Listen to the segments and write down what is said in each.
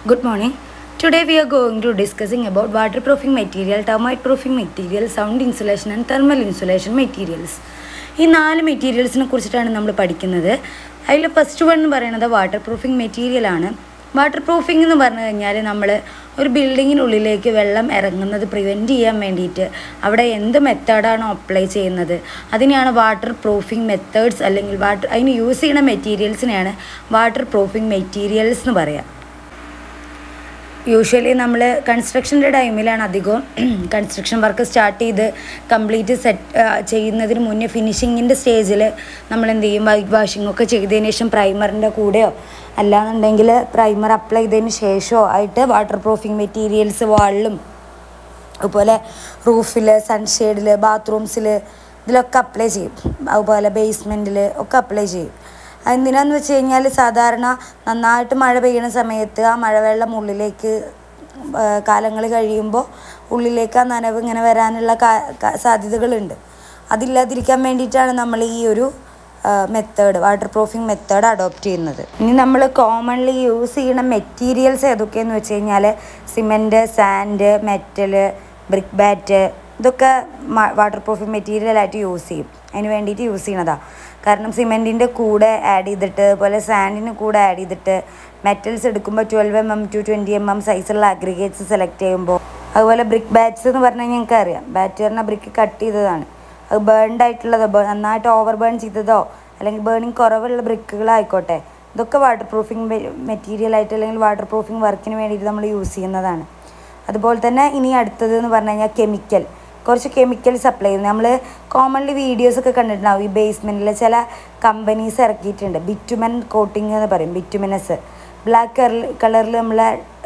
Good morning. Today we are going to discussing about waterproofing material, termite proofing material, sound insulation and thermal insulation materials. ഈ നാല് മെറ്റീരിയൽസിനെ കുറിച്ചിട്ടാണ് നമ്മൾ പഠിക്കുന്നത് അതിൽ first one എന്ന് പറയുന്നത് വാട്ടർ പ്രൂഫിംഗ് മെറ്റീരിയൽ ആണ് വാട്ടർ പ്രൂഫിംഗ് എന്ന് പറഞ്ഞു കഴിഞ്ഞാൽ നമ്മൾ ഒരു ബിൽഡിങ്ങിനുള്ളിലേക്ക് വെള്ളം ഇറങ്ങുന്നത് പ്രിവെൻറ്റ് ചെയ്യാൻ വേണ്ടിയിട്ട് അവിടെ എന്ത് മെത്തേഡാണോ അപ്ലൈ ചെയ്യുന്നത് അതിനെയാണ് വാട്ടർ പ്രൂഫിംഗ് മെത്തേഡ്സ് അല്ലെങ്കിൽ വാട്ടർ അതിന് യൂസ് ചെയ്യുന്ന മെറ്റീരിയൽസിനെയാണ് വാട്ടർ പ്രൂഫിംഗ് മെറ്റീരിയൽസ് എന്ന് പറയുക യൂഷ്വലി നമ്മൾ കൺസ്ട്രക്ഷൻ്റെ ടൈമിലാണ് അധികവും കൺസ്ട്രക്ഷൻ വർക്ക് സ്റ്റാർട്ട് ചെയ്ത് കംപ്ലീറ്റ് സെറ്റ് ചെയ്യുന്നതിന് മുന്നേ ഫിനിഷിങ്ങിൻ്റെ സ്റ്റേജിൽ നമ്മൾ എന്ത് ചെയ്യും വൈറ്റ് വാഷിംഗ് ഒക്കെ ചെയ്തതിന് ശേഷം പ്രൈമറിൻ്റെ കൂടെയോ അല്ലാന്നുണ്ടെങ്കിൽ പ്രൈമർ അപ്ലൈ ചെയ്തതിന് ശേഷമോ ആയിട്ട് വാട്ടർ പ്രൂഫിംഗ് മെറ്റീരിയൽസ് വാളിലും അതുപോലെ റൂഫിൽ സൺഷെയ്ഡിൽ ബാത്റൂംസിൽ ഇതിലൊക്കെ അപ്ലൈ ചെയ്യും അതുപോലെ ബേസ്മെൻറ്റിൽ ഒക്കെ അപ്ലൈ ചെയ്യും എന്തിനാന്ന് വെച്ച് കഴിഞ്ഞാൽ സാധാരണ നന്നായിട്ട് മഴ പെയ്യുന്ന സമയത്ത് ആ മഴവെള്ളം ഉള്ളിലേക്ക് കാലങ്ങൾ കഴിയുമ്പോൾ ഉള്ളിലേക്ക് ആ നനവ് ഇങ്ങനെ വരാനുള്ള സാധ്യതകളുണ്ട് അതില്ലാതിരിക്കാൻ വേണ്ടിയിട്ടാണ് നമ്മൾ ഈ ഒരു method waterproofing method adopt ചെയ്യുന്നത് ഇനി നമ്മൾ കോമൺലി യൂസ് ചെയ്യുന്ന മെറ്റീരിയൽസ് ഏതൊക്കെയെന്ന് വെച്ച് കഴിഞ്ഞാൽ cement sand metal brick bat ഇതൊക്കെ വാട്ടർ പ്രൂഫിംഗ് മെറ്റീരിയലായിട്ട് യൂസ് ചെയ്യും അതിന് വേണ്ടിയിട്ട് യൂസ് ചെയ്യണതാണ് കാരണം സിമെൻറ്റിൻ്റെ കൂടെ ആഡ് ചെയ്തിട്ട് അതുപോലെ സാൻഡിന് കൂടെ ആഡ് ചെയ്തിട്ട് മെറ്റൽസ് എടുക്കുമ്പോൾ twelve M M to twenty M M സൈസുള്ള അഗ്രിഗേറ്റ്സ് സെലക്ട് ചെയ്യുമ്പോൾ അതുപോലെ ബ്രിക്ക് ബാറ്റ്സ് എന്ന് പറഞ്ഞാൽ ഞങ്ങൾക്ക് അറിയാം ബാറ്റ് പറഞ്ഞാൽ ബ്രിക്ക് കട്ട് ചെയ്തതാണ് അത് ബേൺഡ് ആയിട്ടുള്ളതോ നന്നായിട്ട് ഓവർ ബേൺ ചെയ്തതോ അല്ലെങ്കിൽ ബേണിങ് കുറവുള്ള ബ്രിക്കുകളായിക്കോട്ടെ ഇതൊക്കെ വാട്ടർ പ്രൂഫിംഗ് മെറ്റീരിയൽ ആയിട്ട് അല്ലെങ്കിൽ വാട്ടർ പ്രൂഫിംഗ് വർക്കിന് വേണ്ടിയിട്ട് നമ്മൾ യൂസ് ചെയ്യുന്നതാണ് അതുപോലെ തന്നെ ഇനി അടുത്തത് എന്ന് പറഞ്ഞു കഴിഞ്ഞാൽ കെമിക്കൽ കുറച്ച് കെമിക്കൽസ് അപ്ലൈ ചെയ്യുന്നത് നമ്മൾ കോമൺലി വീഡിയോസൊക്കെ കണ്ടിട്ടുണ്ടാവും ഈ ബേസ്മെൻറ്റിൽ ചില കമ്പനീസ് ഇറക്കിയിട്ടുണ്ട് ബിറ്റുമൻ കോട്ടിങ് എന്ന് പറയും ബിറ്റുമിനസ് ബ്ലാക്ക് കളർ കളറിൽ നമ്മളെ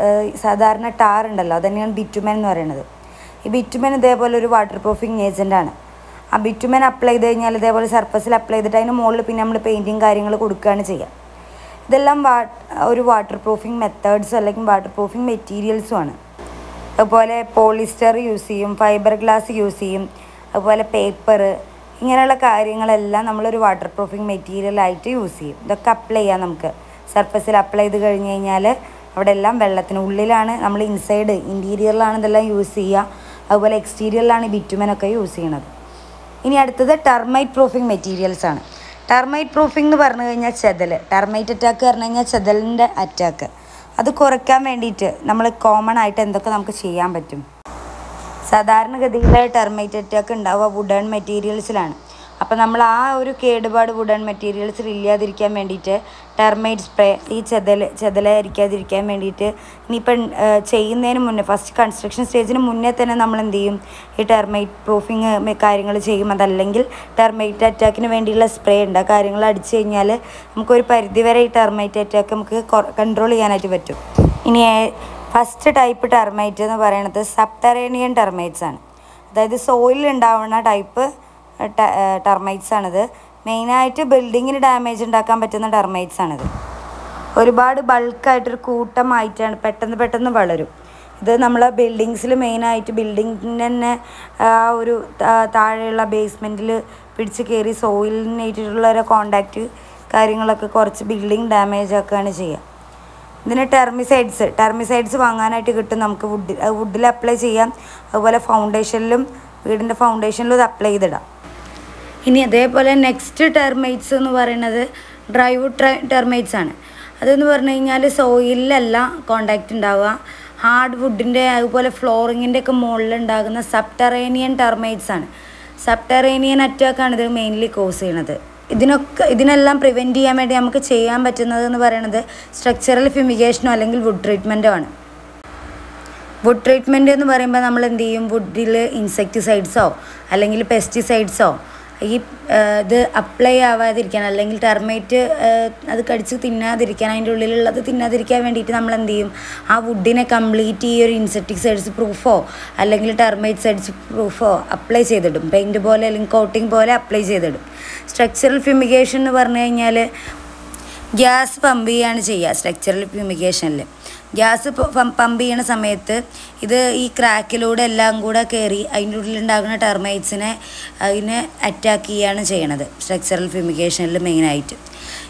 സാധാരണ ടാർ ഉണ്ടല്ലോ അതന്നെയാണ് ബിറ്റുമൻ എന്ന് പറയുന്നത് ഈ ബിറ്റുമൻ ഇതേപോലെ ഒരു വാട്ടർ പ്രൂഫിങ് ഏജൻ്റാണ് ആ ബിറ്റുമൻ അപ്ലൈ ചെയ്ത് കഴിഞ്ഞാൽ ഇതേപോലെ സർഫസിൽ അപ്ലൈ ചെയ്തിട്ട് അതിന് മുകളിൽ പിന്നെ നമ്മൾ പെയിൻറ്റിങ് കാര്യങ്ങൾ കൊടുക്കുകയാണ് ചെയ്യുക ഇതെല്ലാം വാ ഒരു വാട്ടർ പ്രൂഫിങ് മെത്തേഡ്സ് അല്ലെങ്കിൽ വാട്ടർ പ്രൂഫിങ് മെറ്റീരിയൽസും ആണ് അതുപോലെ പോളിസ്റ്റർ യൂസ് ചെയ്യും ഫൈബർ ഗ്ലാസ് യൂസ് ചെയ്യും അതുപോലെ പേപ്പർ ഇങ്ങനെയുള്ള കാര്യങ്ങളെല്ലാം നമ്മളൊരു വാട്ടർ പ്രൂഫിംഗ് മെറ്റീരിയൽ ആയിട്ട് യൂസ് ചെയ്യും ഇതൊക്കെ അപ്ലൈ ചെയ്യാം നമുക്ക് സർഫസിൽ അപ്ലൈ ചെയ്ത് കഴിഞ്ഞ് കഴിഞ്ഞാൽ അവിടെ എല്ലാം വെള്ളത്തിന് ഉള്ളിലാണ് നമ്മൾ ഇൻസൈഡ് ഇൻറ്റീരിയറിലാണ് ഇതെല്ലാം യൂസ് ചെയ്യുക അതുപോലെ എക്സ്റ്റീരിയറിലാണ് ബിറ്റുമനൊക്കെ യൂസ് ചെയ്യണത് ഇനി അടുത്തത് ടെർമൈറ്റ് പ്രൂഫിംഗ് മെറ്റീരിയൽസ് ആണ് ടെർമൈറ്റ് പ്രൂഫിംഗ് എന്ന് പറഞ്ഞു കഴിഞ്ഞാൽ ചെതൽ ടെർമൈറ്റ് അറ്റാക്ക് പറഞ്ഞു കഴിഞ്ഞാൽ ചെതലിൻ്റെ അറ്റാക്ക് അത് കുറയ്ക്കാൻ വേണ്ടിയിട്ട് നമ്മൾ കോമൺ ആയിട്ട് എന്തൊക്കെ നമുക്ക് ചെയ്യാൻ പറ്റും സാധാരണഗതിയിൽ ടെർമൈറ്റ് അറ്റാക്ക് ഉണ്ടാവുക വുഡൺ മെറ്റീരിയൽസിലാണ് അപ്പോൾ നമ്മൾ ആ ഒരു കേടുപാട് വുഡൺ മെറ്റീരിയൽസിൽ ഇല്ലാതിരിക്കാൻ വേണ്ടിയിട്ട് ടെർമൈറ്റ് സ്പ്രേ ഈ ചെതൽ ചെതലായിരിക്കാതിരിക്കാൻ വേണ്ടിയിട്ട് ഇനിയിപ്പം ചെയ്യുന്നതിന് മുന്നേ ഫസ്റ്റ് കൺസ്ട്രക്ഷൻ സ്റ്റേജിന് മുന്നേ തന്നെ നമ്മൾ എന്ത് ചെയ്യും ഈ ടെർമൈറ്റ് പ്രൂഫിങ് കാര്യങ്ങൾ ചെയ്യും അതല്ലെങ്കിൽ ടെർമൈറ്റ് അറ്റാക്കിന് വേണ്ടിയുള്ള സ്പ്രേ ഉണ്ട് ആ കാര്യങ്ങൾ അടിച്ചു കഴിഞ്ഞാൽ നമുക്കൊരു പരിധിവരെ ഈ ടെർമൈറ്റ് അറ്റാക്ക് നമുക്ക് കൺട്രോൾ ചെയ്യാനായിട്ട് പറ്റും ഇനി ഫസ്റ്റ് ടൈപ്പ് ടെർമൈറ്റ് എന്ന് പറയുന്നത് സബ്ടെറേനിയൻ ടെർമൈറ്റ്സ് ആണ് അതായത് സോയിലിൽ ഉണ്ടാവുന്ന ടൈപ്പ് ടെർമൈറ്റ്സ് ആണിത് മെയിനായിട്ട് ബിൽഡിങ്ങിന് ഡാമേജ് ഉണ്ടാക്കാൻ പറ്റുന്ന ടെർമൈറ്റ്സ് ആണിത് ഒരുപാട് ബൾക്കായിട്ടൊരു കൂട്ടമായിട്ടാണ് പെട്ടെന്ന് പെട്ടെന്ന് വളരും ഇത് നമ്മൾ ബിൽഡിങ്സിൽ മെയിനായിട്ട് ബിൽഡിങ്ങിന് തന്നെ ആ ഒരു താഴെയുള്ള ബേസ്മെൻറ്റിൽ പിടിച്ച് കയറി സോയിലിനായിട്ടുള്ള ഒരു കോണ്ടാക്റ്റ് കാര്യങ്ങളൊക്കെ കുറച്ച് ബിൽഡിങ് ഡാമേജ് ആക്കുകയാണ് ചെയ്യുക ഇതിന് ടെർമിസൈഡ്സ് ടെർമിസൈഡ്സ് വാങ്ങാനായിട്ട് കിട്ടും നമുക്ക് വുഡ് വുഡിൽ അപ്ലൈ ചെയ്യാം അതുപോലെ ഫൗണ്ടേഷനിലും വീടിൻ്റെ ഫൗണ്ടേഷനിലും ഇത് അപ്ലൈ ചെയ്തിടാം ഇനി അതേപോലെ നെക്സ്റ്റ് ടെർമൈറ്റ്സ് എന്ന് പറയുന്നത് ഡ്രൈവുഡ് ട്രൈ ടെർമൈറ്റ്സ് ആണ് അതെന്ന് പറഞ്ഞു കഴിഞ്ഞാൽ സോയിലല്ല കോണ്ടാക്റ്റ് ഉണ്ടാവുക ഹാർഡ് വുഡിൻ്റെ അതുപോലെ ഫ്ലോറിങ്ങിൻ്റെ ഒക്കെ മുകളിൽ ഉണ്ടാകുന്ന സബ്ടെറേനിയൻ ടെർമൈറ്റ്സ് ആണ് സബ്ടെറേനിയൻ അറ്റാക്കാണ് ഇത് മെയിൻലി കോസ് ചെയ്യണത് ഇതിനൊക്കെ ഇതിനെല്ലാം പ്രിവെൻറ്റ് ചെയ്യാൻ വേണ്ടി നമുക്ക് ചെയ്യാൻ പറ്റുന്നത് എന്ന് പറയുന്നത് സ്ട്രക്ചറൽ ഫിമിഗേഷനോ അല്ലെങ്കിൽ വുഡ് ട്രീറ്റ്മെൻറ്റോ ആണ് വുഡ് ട്രീറ്റ്മെൻറ്റ് എന്ന് പറയുമ്പോൾ നമ്മൾ എന്ത് ചെയ്യും വുഡിൽ ഇൻസെക്ടിസൈഡ്സോ അല്ലെങ്കിൽ പെസ്റ്റിസൈഡ്സോ ഈ ഇത് അപ്ലൈ ആവാതിരിക്കാൻ അല്ലെങ്കിൽ ടെർമൈറ്റ് അത് കടിച്ച് തിന്നാതിരിക്കാൻ അതിൻ്റെ ഉള്ളിലുള്ളത് തിന്നാതിരിക്കാൻ വേണ്ടിയിട്ട് നമ്മൾ എന്ത് ചെയ്യും ആ വുഡിനെ കംപ്ലീറ്റ് ഈ ഒരു ഇൻസെക്ടിസൈഡ്സ് പ്രൂഫോ അല്ലെങ്കിൽ ടെർമൈറ്റ് സൈഡ്സ് പ്രൂഫോ അപ്ലൈ ചെയ്തിടും പെയിൻറ്റ് പോലെ അല്ലെങ്കിൽ കോട്ടിംഗ് പോലെ അപ്ലൈ ചെയ്തിടും സ്ട്രക്ചറൽ ഫ്യൂമിഗേഷൻ എന്ന് പറഞ്ഞു കഴിഞ്ഞാൽ ഗ്യാസ് പമ്പ് ചെയ്യാണ് ചെയ്യുക സ്ട്രക്ചറൽ ഫ്യൂമിഗേഷനിൽ ഗ്യാസ് പമ്പ് ചെയ്യണ സമയത്ത് ഇത് ഈ ക്രാക്കിലൂടെ എല്ലാം കൂടെ കയറി അതിൻ്റെ ഉള്ളിലുണ്ടാകുന്ന ടെർമൈറ്റ്സിനെ അതിനെ അറ്റാക്ക് ചെയ്യുകയാണ് ചെയ്യണത് സ്ട്രക്ചറൽ ഫ്യൂമിഗേഷനിൽ മെയിനായിട്ട്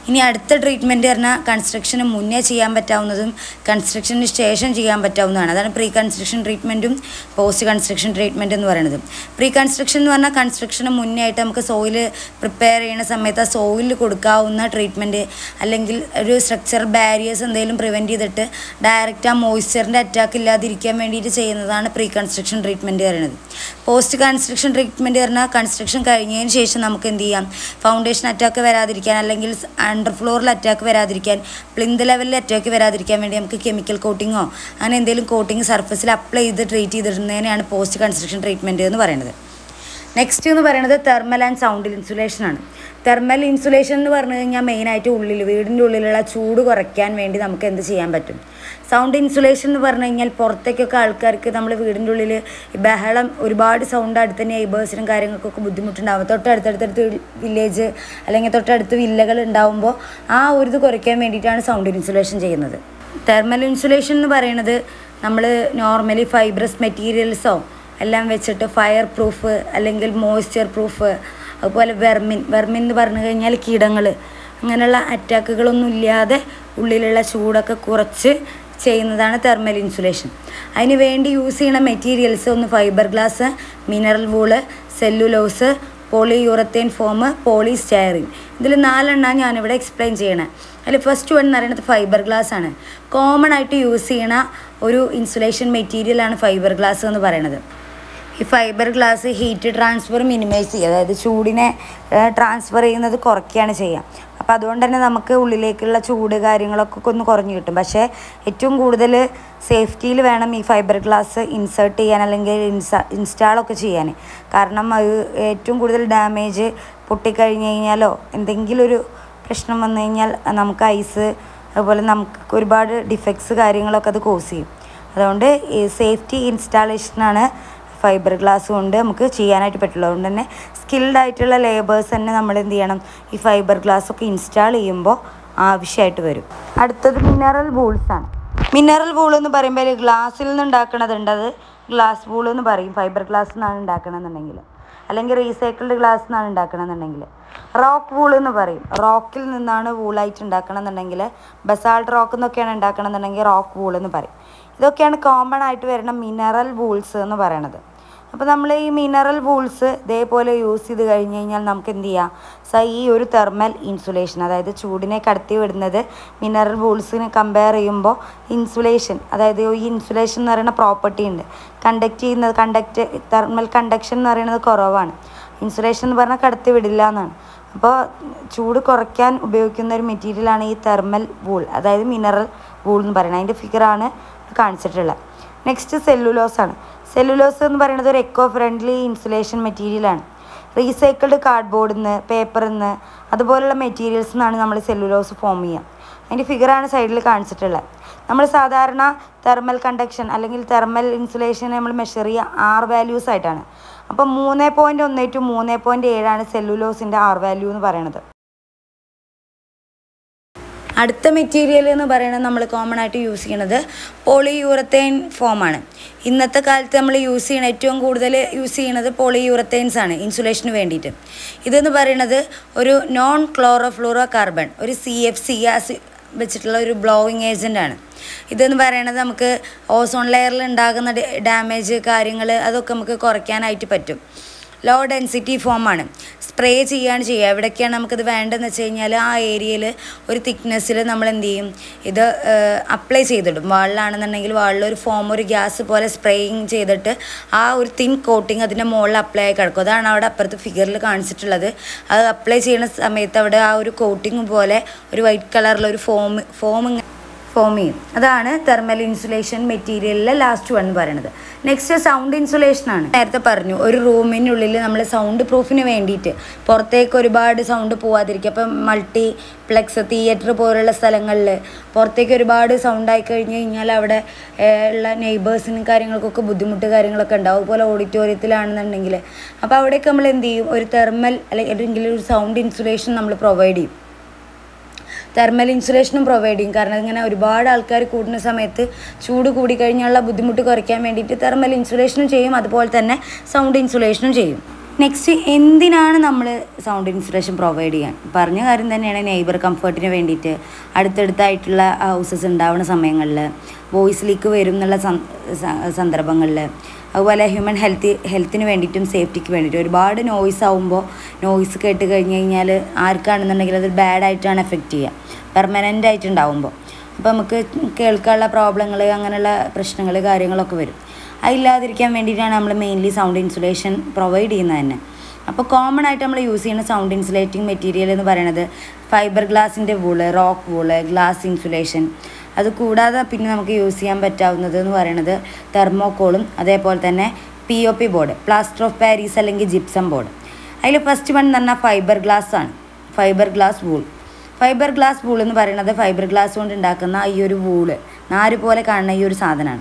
ഇനി അടുത്ത ട്രീറ്റ്മെൻറ്റ് പറഞ്ഞാൽ കൺസ്ട്രക്ഷന് മുന്നേ ചെയ്യാൻ പറ്റാവുന്നതും കൺസ്ട്രക്ഷന് ശേഷം ചെയ്യാൻ പറ്റാവുന്നതാണ് അതാണ് പ്രീ കൺസ്ട്രക്ഷൻ ട്രീറ്റ്മെൻറ്റും പോസ്റ്റ് കൺസ്ട്രക്ഷൻ ട്രീറ്റ്മെൻറ്റ് എന്ന് പറയുന്നത് പ്രീ കൺസ്ട്രക്ഷൻ എന്ന് പറഞ്ഞാൽ കൺസ്ട്രക്ഷന് മുന്നേ ആയിട്ട് നമുക്ക് സോയിൽ പ്രിപ്പയർ ചെയ്യുന്ന സമയത്ത് ആ സോയിലിൽ കൊടുക്കാവുന്ന ട്രീറ്റ്മെൻറ്റ് അല്ലെങ്കിൽ ഒരു സ്ട്രക്ചർ ബാരിയേഴ്സ് എന്തെങ്കിലും പ്രിവെൻറ്റ് ചെയ്തിട്ട് ഡയറക്റ്റ് ആ മോയ്സ്ചറിൻ്റെ അറ്റാക്ക് ഇല്ലാതിരിക്കാൻ വേണ്ടിയിട്ട് ചെയ്യുന്നതാണ് പ്രീ കൺസ്ട്രക്ഷൻ ട്രീറ്റ്മെൻറ്റ് പറയുന്നത് പോസ്റ്റ് കൺസ്ട്രക്ഷൻ ട്രീറ്റ്മെൻറ്റ് പറഞ്ഞാൽ കൺസ്ട്രക്ഷൻ കഴിഞ്ഞതിന് ശേഷം നമുക്ക് എന്ത് ചെയ്യാം ഫൗണ്ടേഷൻ അറ്റാക്ക് വരാതിരിക്കാൻ അല്ലെങ്കിൽ അണ്ടർ ഫ്ലോറിൽ അറ്റാക്ക് വരാതിരിക്കാൻ പ്ലിന്ത് ലെവലിൽ അറ്റാക്ക് വരാതിരിക്കാൻ വേണ്ടി നമുക്ക് കെമിക്കൽ കോട്ടിങ്ങോ അങ്ങനെ എന്തെങ്കിലും കോട്ടിങ് സർഫസിൽ അപ്ലൈ ചെയ്ത് ട്രീറ്റ് ചെയ്തിരുന്നതിനെയാണ് പോസ്റ്റ് കൺസ്ട്രക്ഷൻ ട്രീറ്റ്മെൻറ്റ് എന്ന് പറയുന്നത് നെക്സ്റ്റ് എന്ന് പറയുന്നത് തെർമൽ ആൻഡ് സൗണ്ട് ഇൻസുലേഷൻ ആണ് തെർമൽ ഇൻസുലേഷൻ എന്ന് പറഞ്ഞു കഴിഞ്ഞാൽ മെയിനായിട്ട് ഉള്ളിൽ വീടിൻ്റെ ഉള്ളിലുള്ള ചൂട് കുറയ്ക്കാൻ വേണ്ടി നമുക്ക് എന്ത് ചെയ്യാൻ പറ്റും സൗണ്ട് ഇൻസുലേഷൻ എന്ന് പറഞ്ഞു കഴിഞ്ഞാൽ പുറത്തേക്കൊക്കെ ആൾക്കാർക്ക് നമ്മൾ വീടിൻ്റെ ഉള്ളിൽ ഈ ബഹളം ഒരുപാട് സൗണ്ട് അടുത്ത് നെയ്ബേഴ്സിനും കാര്യങ്ങൾക്കൊക്കെ ബുദ്ധിമുട്ടുണ്ടാകും തൊട്ടടുത്തടുത്തടുത്ത് വില്ലേജ് അല്ലെങ്കിൽ തൊട്ടടുത്ത് വില്ലകൾ ഉണ്ടാകുമ്പോൾ ആ ഒരു ഇത് കുറയ്ക്കാൻ വേണ്ടിയിട്ടാണ് സൗണ്ട് ഇൻസുലേഷൻ ചെയ്യുന്നത് തെർമൽ ഇൻസുലേഷൻ എന്ന് പറയുന്നത് നമ്മൾ നോർമലി ഫൈബ്രസ് മെറ്റീരിയൽസോ എല്ലാം വെച്ചിട്ട് ഫയർ പ്രൂഫ് അല്ലെങ്കിൽ മോയ്സ്ചർ പ്രൂഫ് അതുപോലെ വെർമിൻ വെർമിൻ എന്ന് പറഞ്ഞു കഴിഞ്ഞാൽ കീടങ്ങൾ അങ്ങനെയുള്ള അറ്റാക്കുകളൊന്നും ഇല്ലാതെ ഉള്ളിലുള്ള ചൂടൊക്കെ കുറച്ച് ചെയ്യുന്നതാണ് തെർമൽ ഇൻസുലേഷൻ അതിന് വേണ്ടി യൂസ് ചെയ്യുന്ന മെറ്റീരിയൽസ് ഒന്ന് fibreglass mineral wool cellulose polyurethane foam polystyrene ഇതിൽ നാലെണ്ണമാണ് ഞാനിവിടെ എക്സ്പ്ലെയിൻ ചെയ്യണേ അതിൽ ഫസ്റ്റ് വൺ എന്ന് പറയുന്നത് ഫൈബർ ഗ്ലാസ് ആണ് കോമൺ ആയിട്ട് യൂസ് ചെയ്യണ ഒരു ഇൻസുലേഷൻ മെറ്റീരിയലാണ് ഫൈബർ ഗ്ലാസ് എന്ന് പറയുന്നത് ഈ fibreglass heat transfer minimise ചെയ്യുക അതായത് ചൂടിനെ ട്രാൻസ്ഫർ ചെയ്യുന്നത് കുറയ്ക്കുകയാണ് ചെയ്യുക അപ്പോൾ അതുകൊണ്ട് തന്നെ നമുക്ക് ഉള്ളിലേക്കുള്ള ചൂട് കാര്യങ്ങളൊക്കെ ഒന്ന് കുറഞ്ഞു കിട്ടും പക്ഷേ ഏറ്റവും കൂടുതൽ സേഫ്റ്റിയിൽ വേണം ഈ ഫൈബർ ഗ്ലാസ് ഇൻസേർട്ട് ചെയ്യാൻ അല്ലെങ്കിൽ ഇൻസാ ഇൻസ്റ്റാളൊക്കെ ചെയ്യാൻ കാരണം അത് ഏറ്റവും കൂടുതൽ ഡാമേജ് പൊട്ടിക്കഴിഞ്ഞ് കഴിഞ്ഞാലോ എന്തെങ്കിലും ഒരു പ്രശ്നം വന്നു കഴിഞ്ഞാൽ നമുക്ക് ഐസ് അതുപോലെ നമുക്ക് ഒരുപാട് ഡിഫക്ട്സ് കാര്യങ്ങളൊക്കെ അത് കോസ് ചെയ്യും അതുകൊണ്ട് ഈ സേഫ്റ്റി ഇൻസ്റ്റാളേഷനാണ് ഫൈബർ ഗ്ലാസ് കൊണ്ട് നമുക്ക് ചെയ്യാനായിട്ട് പറ്റുള്ളൂ അതുകൊണ്ട് തന്നെ സ്കിൽഡ് ആയിട്ടുള്ള ലേബേഴ്സ് തന്നെ നമ്മൾ എന്ത് ചെയ്യണം ഈ ഫൈബർ ഗ്ലാസ് ഒക്കെ ഇൻസ്റ്റാൾ ചെയ്യുമ്പോൾ ആവശ്യമായിട്ട് വരും അടുത്തത് മിനറൽ ബൂൾസ് ആണ് മിനറൽ ബൂൾ എന്ന് പറയുമ്പോൾ ഗ്ലാസ്സിൽ നിന്ന് ഉണ്ടാക്കണതുണ്ട് അത് ഗ്ലാസ് ബൂൾ എന്ന് പറയും ഫൈബർ ഗ്ലാസ് എന്നാണ് ഉണ്ടാക്കണമെന്നുണ്ടെങ്കിൽ അല്ലെങ്കിൽ റീസൈക്കിൾഡ് ഗ്ലാസ് എന്നാണ് ഉണ്ടാക്കണമെന്നുണ്ടെങ്കിൽ റോക്ക് വൂൾ എന്ന് പറയും റോക്കിൽ നിന്നാണ് വൂളായിട്ട് ഉണ്ടാക്കണമെന്നുണ്ടെങ്കിൽ ബസാൾട്ട് റോക്ക് എന്നൊക്കെയാണ് ഉണ്ടാക്കണമെന്നുണ്ടെങ്കിൽ റോക്ക് വൂൾ എന്ന് പറയും ഇതൊക്കെയാണ് കോമൺ ആയിട്ട് വരുന്ന മിനറൽ വൂൾസ് എന്ന് പറയണത് അപ്പോൾ നമ്മൾ ഈ മിനറൽ വൂൾസ് ഇതേപോലെ യൂസ് ചെയ്ത് കഴിഞ്ഞ് കഴിഞ്ഞാൽ നമുക്ക് എന്ത് ചെയ്യാം സോ ഈ ഒരു തെർമൽ ഇൻസുലേഷൻ അതായത് ചൂടിനെ കടത്തി വിടുന്നത് മിനറൽ വൂൾസിന് കമ്പയർ ചെയ്യുമ്പോൾ ഇൻസുലേഷൻ അതായത് ഈ ഇൻസുലേഷൻ എന്ന് പറയുന്ന പ്രോപ്പർട്ടി ഉണ്ട് കണ്ടക്ട് ചെയ്യുന്നത് കണ്ടക്ട് തെർമൽ കണ്ടക്ഷൻ എന്ന് പറയുന്നത് കുറവാണ് ഇൻസുലേഷൻ എന്ന് പറഞ്ഞാൽ കടത്തി വിടില്ല എന്നാണ് അപ്പോൾ ചൂട് കുറയ്ക്കാൻ ഉപയോഗിക്കുന്ന ഒരു മെറ്റീരിയലാണ് ഈ തെർമൽ വൂൾ അതായത് മിനറൽ വൂൾ എന്ന് പറയുന്നത് അതിൻ്റെ ഫിഗറാണ് കാണിച്ചിട്ടുള്ളത് നെക്സ്റ്റ് സെല്ലുലോസ് ആണ് സെല്ലുലോസ് എന്ന് പറയുന്നത് ഒരു എക്കോ ഫ്രണ്ട്ലി ഇൻസുലേഷൻ മെറ്റീരിയലാണ് റീസൈക്കിൾഡ് കാർഡ്ബോർഡിൽ നിന്ന് പേപ്പറിൽ നിന്ന് അതുപോലുള്ള മെറ്റീരിയൽസ് നിന്നാണ് നമ്മൾ സെല്ലുലോസ് ഫോം ചെയ്യുക അതിൻ്റെ ഫിഗറാണ് സൈഡിൽ കാണിച്ചിട്ടുള്ളത് നമ്മൾ സാധാരണ തെർമൽ കണ്ടക്ഷൻ അല്ലെങ്കിൽ തെർമൽ ഇൻസുലേഷൻ നമ്മൾ മെഷർ ചെയ്യുക ആർ വാല്യൂസ് ആയിട്ടാണ് അപ്പോൾ മൂന്ന് പോയിൻറ്റ് ഒന്ന് ടു മൂന്ന് പോയിൻറ്റ് ഏഴാണ് സെല്ലുലോസിൻ്റെ ആർ വാല്യൂ എന്ന് പറയുന്നത് അടുത്ത മെറ്റീരിയൽ എന്ന് പറയുന്നത് നമ്മൾ കോമൺ ആയിട്ട് യൂസ് ചെയ്യണത് പോളിയൂറത്തേൻ ഫോമാണ് ഇന്നത്തെ കാലത്ത് നമ്മൾ യൂസ് ചെയ്യണ ഏറ്റവും കൂടുതൽ യൂസ് ചെയ്യണത് പോളിയൂറത്തേൻസ് ആണ് ഇൻസുലേഷന് വേണ്ടിയിട്ട് ഇതെന്ന് പറയുന്നത് ഒരു നോൺ ക്ലോറോഫ്ലൂറോ കാർബൺ ഒരു സി എഫ് സി ഗ്യാസ് വെച്ചിട്ടുള്ള ഒരു ബ്ലോവിങ് ഏജൻ്റ് ആണ് ഇതെന്ന് പറയുന്നത് നമുക്ക് ഓസോൺ ലെയറിൽ ഉണ്ടാകുന്ന ഡാമേജ് കാര്യങ്ങൾ അതൊക്കെ നമുക്ക് കുറയ്ക്കാനായിട്ട് പറ്റും ലോ ഡെൻസിറ്റി ഫോമാണ് സ്പ്രേ ചെയ്യാണ് ചെയ്യുക എവിടേക്കാണ് നമുക്കിത് വേണ്ടതെന്ന് വെച്ച് കഴിഞ്ഞാൽ ആ ഏരിയയിൽ ഒരു തിക്നെസ്സിൽ നമ്മൾ എന്ത് ചെയ്യും ഇത് അപ്ലൈ ചെയ്തിടും വാളിലാണെന്നുണ്ടെങ്കിൽ വാളിൽ ഒരു ഫോം ഒരു ഗ്യാസ് പോലെ സ്പ്രേയിങ് ചെയ്തിട്ട് ആ ഒരു തിൻ കോട്ടിങ് അതിൻ്റെ മുകളിൽ അപ്ലൈ ആയി കിടക്കും അതാണ് അവിടെ അപ്പുറത്ത് ഫിഗറിൽ കാണിച്ചിട്ടുള്ളത് അത് അപ്ലൈ ചെയ്യുന്ന സമയത്ത് അവിടെ ആ ഒരു കോട്ടിങ് പോലെ ഒരു വൈറ്റ് കളറിൽ ഒരു ഫോം ഫോം ഫോം ചെയ്യും അതാണ് തെർമൽ ഇൻസുലേഷൻ മെറ്റീരിയലിലെ ലാസ്റ്റ് വൺ പറയുന്നത് നെക്സ്റ്റ് സൗണ്ട് ഇൻസുലേഷൻ ആണ് നേരത്തെ പറഞ്ഞു ഒരു റൂമിനുള്ളിൽ നമ്മൾ സൗണ്ട് പ്രൂഫിന് വേണ്ടിയിട്ട് പുറത്തേക്ക് ഒരുപാട് സൗണ്ട് പോവാതിരിക്കുക അപ്പം മൾട്ടി പ്ലെക്സ് തിയേറ്റർ പോലുള്ള സ്ഥലങ്ങളിൽ പുറത്തേക്ക് ഒരുപാട് സൗണ്ട് ആയി കഴിഞ്ഞ് കഴിഞ്ഞാൽ അവിടെ ഏഹ്, ഉള്ള നെയ്ബേഴ്സിനും കാര്യങ്ങൾക്കൊക്കെ ബുദ്ധിമുട്ട് കാര്യങ്ങളൊക്കെ ഉണ്ടാവും അതുപോലെ ഓഡിറ്റോറിയത്തിലാണെന്നുണ്ടെങ്കിൽ അപ്പോൾ അവിടെയൊക്കെ നമ്മൾ എന്ത് ചെയ്യും ഒരു തെർമൽ അല്ലെങ്കിൽ ഒരു സൗണ്ട് ഇൻസുലേഷൻ നമ്മൾ പ്രൊവൈഡ് ചെയ്യും തെർമൽ ഇൻസുലേഷനും പ്രൊവൈഡ് ചെയ്യും കാരണം ഇങ്ങനെ ഒരുപാട് ആൾക്കാർ കൂടുന്ന സമയത്ത് ചൂട് കൂടിക്കഴിഞ്ഞുള്ള ബുദ്ധിമുട്ട് കുറയ്ക്കാൻ വേണ്ടിയിട്ട് തെർമൽ ഇൻസുലേഷനും ചെയ്യും അതുപോലെ തന്നെ സൗണ്ട് ഇൻസുലേഷനും ചെയ്യും നെക്സ്റ്റ് എന്തിനാണ് നമ്മൾ സൗണ്ട് ഇൻസുലേഷൻ പ്രൊവൈഡ് ചെയ്യാൻ പറഞ്ഞ കാര്യം തന്നെയാണ് നെയ്ബർ കംഫർട്ടിന് വേണ്ടിയിട്ട് അടുത്തടുത്തായിട്ടുള്ള ഹൗസസ് ഉണ്ടാവുന്ന സമയങ്ങളിൽ വോയിസ് ലീക്ക് വരും എന്നുള്ള സന്ദർഭങ്ങളിൽ അതുപോലെ ഹ്യൂമൻ ഹെൽത്ത് ഹെൽത്തിന് വേണ്ടിയിട്ടും സേഫ്റ്റിക്ക് വേണ്ടിയിട്ടും ഒരുപാട് നോയ്സ് ആവുമ്പോൾ നോയ്സ് കേട്ട് കഴിഞ്ഞ് കഴിഞ്ഞാൽ ആർക്കാണെന്നുണ്ടെങ്കിൽ അത് ബാഡായിട്ടാണ് എഫക്റ്റ് ചെയ്യുക പെർമനൻ്റ് ആയിട്ടുണ്ടാവുമ്പോൾ അപ്പോൾ നമുക്ക് കേൾക്കാനുള്ള പ്രോബ്ലങ്ങൾ അങ്ങനെയുള്ള പ്രശ്നങ്ങൾ കാര്യങ്ങളൊക്കെ വരും അതില്ലാതിരിക്കാൻ വേണ്ടിയിട്ടാണ് നമ്മൾ മെയിൻലി സൗണ്ട് ഇൻസുലേഷൻ പ്രൊവൈഡ് ചെയ്യുന്നത് തന്നെ അപ്പോൾ കോമൺ ആയിട്ട് നമ്മൾ യൂസ് ചെയ്യുന്ന സൗണ്ട് ഇൻസുലേറ്റിംഗ് മെറ്റീരിയൽ എന്ന് പറയുന്നത് ഫൈബർ ഗ്ലാസിൻ്റെ wool rock wool glass insulation അത് കൂടാതെ പിന്നെ നമുക്ക് യൂസ് ചെയ്യാൻ പറ്റാവുന്നത് എന്ന് പറയുന്നത് തെർമോക്കോളും അതേപോലെ തന്നെ P O P board plaster of Paris അല്ലെങ്കിൽ ജിപ്സം ബോർഡ് അതിൽ ഫസ്റ്റ് വൺ എന്ന് പറഞ്ഞാൽ ഫൈബർ ഗ്ലാസ് ആണ് fibreglass wool fibreglass wool എന്ന് പറയുന്നത് ഫൈബർ ഗ്ലാസ് കൊണ്ട് ഉണ്ടാക്കുന്ന ഈ ഒരു വൂള് നാര് പോലെ കാണുന്ന ഈ ഒരു സാധനമാണ്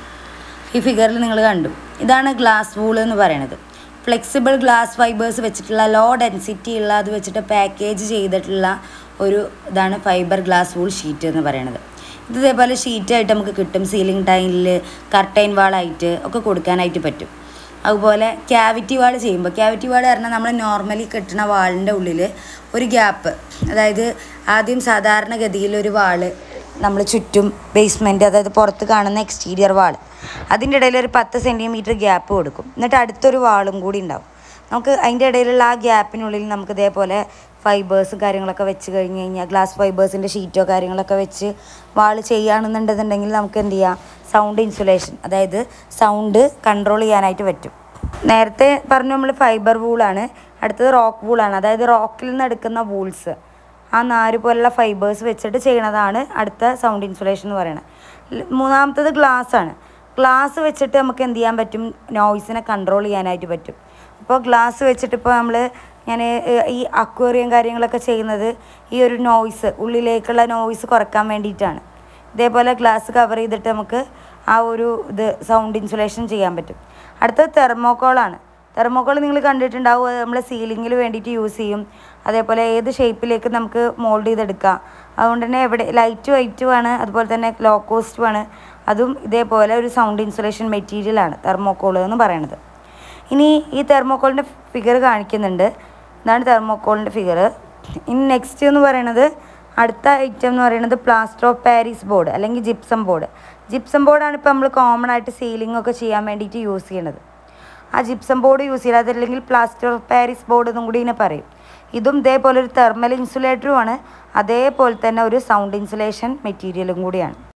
ഈ ഫിഗറിൽ നിങ്ങൾ കണ്ടു ഇതാണ് ഗ്ലാസ് വൂൾ എന്ന് പറയുന്നത് ഫ്ലെക്സിബിൾ ഗ്ലാസ് ഫൈബേഴ്സ് വെച്ചിട്ടുള്ള ലോ ഡെൻസിറ്റി ഉള്ള അത് വെച്ചിട്ട് പാക്കേജ് ചെയ്തിട്ടുള്ള ഒരു ഇതാണ് ഫൈബർ ഗ്ലാസ് വൂൾ ഷീറ്റ് എന്ന് പറയുന്നത് ഇത് ഇതേപോലെ ഷീറ്റായിട്ട് നമുക്ക് കിട്ടും സീലിംഗ് ടൈലിൽ കർട്ടൈൻ വാളായിട്ട് ഒക്കെ കൊടുക്കാനായിട്ട് പറ്റും അതുപോലെ ക്യാവിറ്റി വാൾ ചെയ്യുമ്പോൾ ക്യാവിറ്റി വാൾ പറഞ്ഞാൽ നമ്മൾ നോർമലി കെട്ടുന്ന വാളിൻ്റെ ഉള്ളിൽ ഒരു ഗ്യാപ്പ് അതായത് ആദ്യം സാധാരണഗതിയിൽ ഒരു വാള് നമ്മൾ ചുറ്റും ബേസ്മെൻറ്റ് അതായത് പുറത്ത് കാണുന്ന എക്സ്റ്റീരിയർ വാൾ അതിൻ്റെ ഇടയിൽ ഒരു പത്ത് സെൻറ്റിമീറ്റർ ഗ്യാപ്പ് കൊടുക്കും എന്നിട്ട് അടുത്തൊരു വാളും കൂടി ഉണ്ടാവും നമുക്ക് അതിൻ്റെ ഇടയിലുള്ള ആ ഗ്യാപ്പിനുള്ളിൽ നമുക്ക് ഇതേപോലെ ഫൈബേഴ്സും കാര്യങ്ങളൊക്കെ വെച്ച് കഴിഞ്ഞ് കഴിഞ്ഞാൽ ഗ്ലാസ് ഫൈബേഴ്സിൻ്റെ ഷീറ്റോ കാര്യങ്ങളൊക്കെ വെച്ച് വാൾ ചെയ്യുകയാണെന്നുണ്ടെന്നുണ്ടെങ്കിൽ നമുക്ക് എന്ത് ചെയ്യാം സൗണ്ട് ഇൻസുലേഷൻ അതായത് സൗണ്ട് കൺട്രോൾ ചെയ്യാനായിട്ട് പറ്റും നേരത്തെ പറഞ്ഞു നമ്മൾ ഫൈബർ വൂളാണ് അടുത്തത് റോക്ക് വൂളാണ് അതായത് റോക്കിൽ നിന്ന് എടുക്കുന്ന വൂൾസ് ആ നാര് പോലുള്ള ഫൈബേഴ്സ് വെച്ചിട്ട് ചെയ്യണതാണ് അടുത്ത സൗണ്ട് ഇൻസുലേഷൻ എന്ന് പറയുന്നത് മൂന്നാമത്തത് ഗ്ലാസ് ആണ് ഗ്ലാസ് വെച്ചിട്ട് നമുക്ക് എന്ത് ചെയ്യാൻ പറ്റും നോയ്സിനെ കൺട്രോൾ ചെയ്യാനായിട്ട് പറ്റും അപ്പോൾ ഗ്ലാസ് വെച്ചിട്ട് ഇപ്പോൾ നമ്മൾ ഞാൻ ഈ അക്വേറിയം കാര്യങ്ങളൊക്കെ ചെയ്യുന്നത് ഈ ഒരു നോയ്സ് ഉള്ളിലേക്കുള്ള നോയ്സ് കുറക്കാൻ വേണ്ടിയിട്ടാണ് ഇതേപോലെ ഗ്ലാസ് കവർ ചെയ്തിട്ട് നമുക്ക് ആ ഒരു ഇത് സൗണ്ട് ഇൻസുലേഷൻ ചെയ്യാൻ പറ്റും അടുത്തത് തെർമോക്കോളാണ് തെർമോക്കോൾ നിങ്ങൾ കണ്ടിട്ടുണ്ടാവും അത് നമ്മൾ സീലിങ്ങിൽ വേണ്ടിയിട്ട് യൂസ് ചെയ്യും അതേപോലെ ഏത് ഷേപ്പിലേക്ക് നമുക്ക് മോൾഡ് ചെയ്തെടുക്കാം അതുകൊണ്ട് തന്നെ എവിടെ ലൈറ്റ് വെയിറ്റുമാണ് അതുപോലെ തന്നെ ലോ കോസ്റ്റുമാണ് അതും ഇതേപോലെ ഒരു സൗണ്ട് ഇൻസുലേഷൻ മെറ്റീരിയലാണ് തെർമോക്കോൾ എന്ന് പറയുന്നത് ഇനി ഈ തെർമോക്കോളിൻ്റെ ഫിഗർ കാണിക്കുന്നുണ്ട് ഇതാണ് തെർമോക്കോളിൻ്റെ ഫിഗർ ഇനി നെക്സ്റ്റ് എന്ന് പറയുന്നത് അടുത്ത ഐറ്റം എന്ന് പറയുന്നത് പ്ലാസ്റ്റർ ഓഫ് പാരീസ് ബോർഡ് അല്ലെങ്കിൽ ജിപ്സം ബോർഡ് ജിപ്സം ബോർഡാണ് ഇപ്പോൾ നമ്മൾ കോമൺ ആയിട്ട് സീലിംഗ് ഒക്കെ ചെയ്യാൻ വേണ്ടിയിട്ട് യൂസ് ചെയ്യണത് ആ ജിപ്സം ബോർഡ് യൂസ് ചെയ്യുക അതല്ലെങ്കിൽ പ്ലാസ്റ്റർ ഓഫ് പാരീസ് ബോർഡ് എന്നും കൂടി ഇതിനെ പറയും ഇതും ഇതേപോലെ ഒരു തെർമൽ ഇൻസുലേറ്ററുമാണ് അതേപോലെ തന്നെ ഒരു സൗണ്ട് ഇൻസുലേഷൻ മെറ്റീരിയലും കൂടിയാണ്